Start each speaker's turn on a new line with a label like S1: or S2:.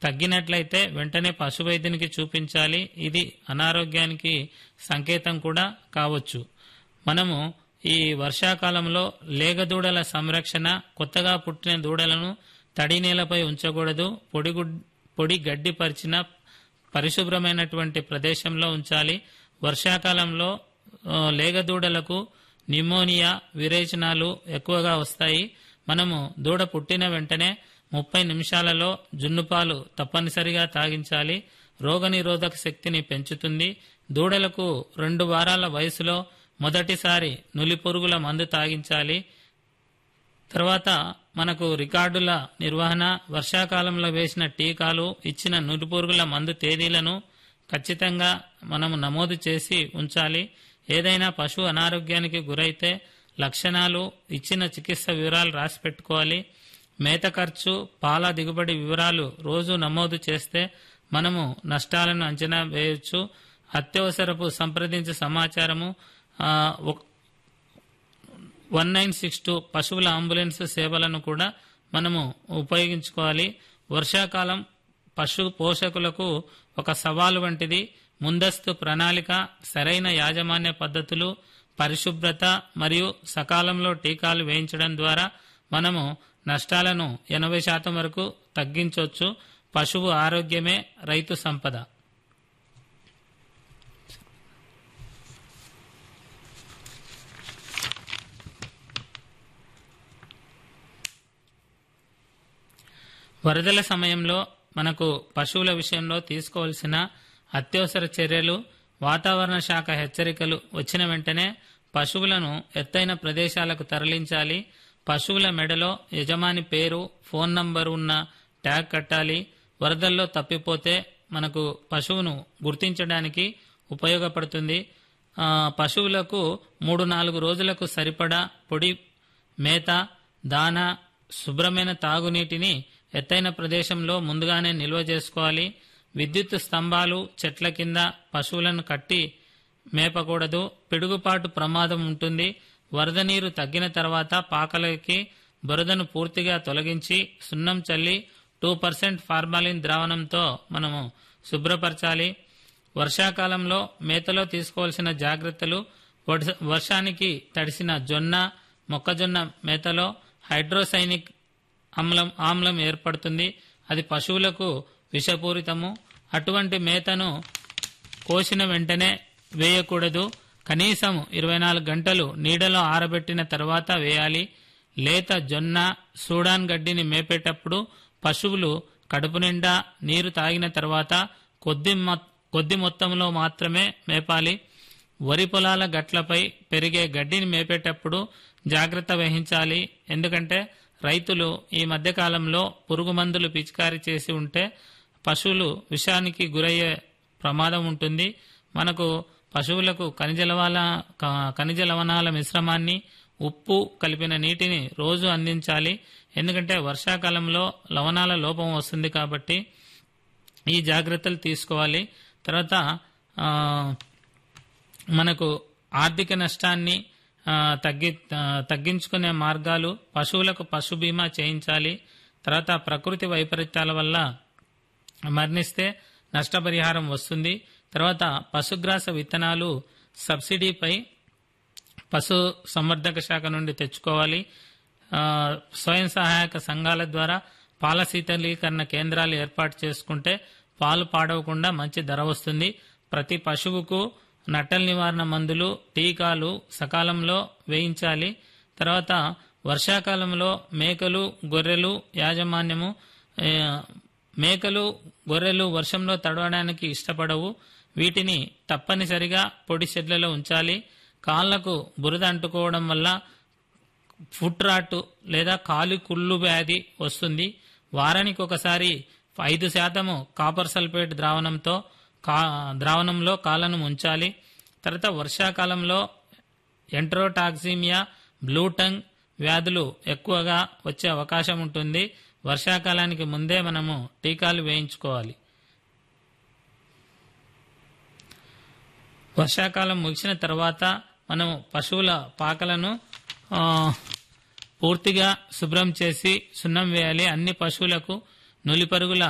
S1: తగ్గినట్లయితే వెంటనే పశు వైద్యునికి చూపించాలి ఇది అనారోగ్యానికి సంకేతం కూడా కావచ్చు మనము ఈ వర్షాకాలంలో లేగదూడల సంరక్షణ కొత్తగా పుట్టిన దూడలను తడి నేలపై ఉంచకూడదు పొడి గుడ్- పొడి గడ్డి పరిచిన పరిశుభ్రమైనటువంటి ప్రదేశంలో ఉంచాలి వర్షాకాలంలో ఆ, లేగదూడలకు న్యూమోనియా విరేచనాలు ఎక్కువగా వస్తాయి మనము దూడ పుట్టిన వెంటనే ముప్పై నిమిషాలలో జున్నుపాలు తప్పనిసరిగా తాగించాలి రోగనిరోధక శక్తిని పెంచుతుంది దూడలకు రెండు వారాల వయసులో మొదటిసారి నులి పురుగుల మందు తాగించాలి తర్వాత మనకు రికార్డుల నిర్వహణ వర్షాకాలంలో వేసిన టీకాలు ఇచ్చిన నులిపురుగుల మందు తేదీలను ఖచ్చితంగా మనము నమోదు చేసి ఉంచాలి ఏదైనా పశువు అనారోగ్యానికి గురైతే లక్షణాలు ఇచ్చిన చికిత్స వివరాలు రాసి పెట్టుకోవాలి మేత ఖర్చు పాల దిగుబడి వివరాలు రోజు నమోదు చేస్తే మనము నష్టాలను అంచనా వేయొచ్చు అత్యవసరపు సంప్రదించే సమాచారము ఆ, ఒక- వన్ నైన్ సిక్స్ టూ పశువుల అంబులెన్స్ సేవలను కూడా మనము ఉపయోగించుకోవాలి వర్షాకాలం పశు పోషకులకు ఒక సవాలు వంటిది ముందస్తు ప్రణాళిక సరైన యాజమాన్య పద్ధతులు పరిశుభ్రత మరియు సకాలంలో టీకాలు వేయించడం ద్వారా మనము నష్టాలను ఎనభై శాతం వరకు తగ్గించవచ్చు పశువు ఆరోగ్యమే రైతు సంపద వరదల సమయంలో మనకు పశువుల విషయంలో తీసుకోవాల్సిన అత్యవసర చర్యలు వాతావరణ శాఖ హెచ్చరికలు వచ్చిన వెంటనే పశువులను ఎత్తైన ప్రదేశాలకు తరలించాలి పశువుల మెడలో యజమాని పేరు ఫోన్ నంబర్ ఉన్న ట్యాగ్ కట్టాలి వరదల్లో తప్పిపోతే మనకు పశువును గుర్తించడానికి ఉపయోగపడుతుంది ఆ, పశువులకు మూడు నాలుగు రోజులకు సరిపడా పొడి మేత దాన శుభ్రమైన తాగునీటిని ఎత్తైన ప్రదేశంలో ముందుగానే నిల్వ చేసుకోవాలి విద్యుత్ స్తంభాలు చెట్ల కింద పశువులను కట్టి మేపకూడదు పిడుగుపాటు ప్రమాదం ఉంటుంది వరద నీరు తగ్గిన తర్వాత పాకలకి బురదను పూర్తిగా తొలగించి సున్నం చల్లి టూ పర్సెంట్ ఫార్మాలిన్ ద్రావణంతో మనము శుభ్రపరచాలి వర్షాకాలంలో మేతలో తీసుకోవాల్సిన జాగ్రత్తలు వర్ష- వర్షానికి తడిసిన జొన్న మొక్కజొన్న మేతలో హైడ్రోసైనిక్ ఆమ్లం ఆమ్లం ఏర్పడుతుంది అది పశువులకు విషపూరితము అటువంటి మేతను కోసిన వెంటనే వేయకూడదు కనీసం ఇరవై నాలుగు గంటలు నీడలో ఆరబెట్టిన తర్వాత వేయాలి లేత జొన్న సూడాన్ గడ్డిని మేపేటప్పుడు పశువులు కడుపు నిండా నీరు తాగిన తర్వాత కొద్ది మొ- కొద్ది మొత్తంలో మాత్రమే మేపాలి వరి పొలాల గట్లపై పెరిగే గడ్డిని మేపేటప్పుడు జాగ్రత్త వహించాలి ఎందుకంటే రైతులు ఈ మధ్యకాలంలో పురుగు మందులు పిచికారీ చేసి ఉంటే పశువులు విషానికి గురయ్యే ప్రమాదం ఉంటుంది మనకు పశువులకు ఖనిజ లవాల క- ఖనిజ లవణాల మిశ్రమాన్ని ఉప్పు కలిపిన నీటిని రోజు అందించాలి ఎందుకంటే వర్షాకాలంలో లవణాల లోపం వస్తుంది కాబట్టి ఈ జాగ్రత్తలు తీసుకోవాలి తర్వాత ఆ, మనకు ఆర్థిక నష్టాన్ని ఆ, తగ్గి ఆ, తగ్గించుకునే మార్గాలు పశువులకు పశు బీమా చేయించాలి తర్వాత ప్రకృతి వైపరీత్యాల వల్ల మరణిస్తే నష్టపరిహారం వస్తుంది తర్వాత పశుగ్రాస విత్తనాలు సబ్సిడీపై పశు సంవర్ధక శాఖ నుండి తెచ్చుకోవాలి ఆ, స్వయం సహాయక సంఘాల ద్వారా పాల శీతలీకరణ కేంద్రాలు ఏర్పాటు చేసుకుంటే పాలు పాడవకుండా మంచి ధర వస్తుంది ప్రతి పశువుకు నట్టల నివారణ మందులు టీకాలు సకాలంలో వేయించాలి తర్వాత వర్షాకాలంలో మేకలు గొర్రెలు యాజమాన్యము ఏ, మేకలు గొర్రెలు వర్షంలో తడవడానికి ఇష్టపడవు వీటిని తప్పనిసరిగా పొడి షెడ్లలో ఉంచాలి కాళ్లకు బురద అంటుకోవడం వల్ల ఫుట్ రాట్ లేదా కాలి కుళ్ళు వ్యాధి వస్తుంది వారానికి ఒకసారి ఐదు శాతము కాపర్ సల్ఫేట్ ద్రావణంతో కా ద్రావణంలో కాళ్ళను ఉంచాలి తర్వాత వర్షాకాలంలో ఎంట్రోటాక్సిమియా బ్లూటంగ్ వ్యాధులు ఎక్కువగా వచ్చే అవకాశం ఉంటుంది వర్షాకాలానికి ముందే మనము టీకాలు వేయించుకోవాలి వర్షాకాలం ముగిసిన తర్వాత మనము పశువుల పాకలను ఆ, పూర్తిగా శుభ్రం చేసి సున్నం వేయాలి అన్ని పశువులకు నులిపరుగుల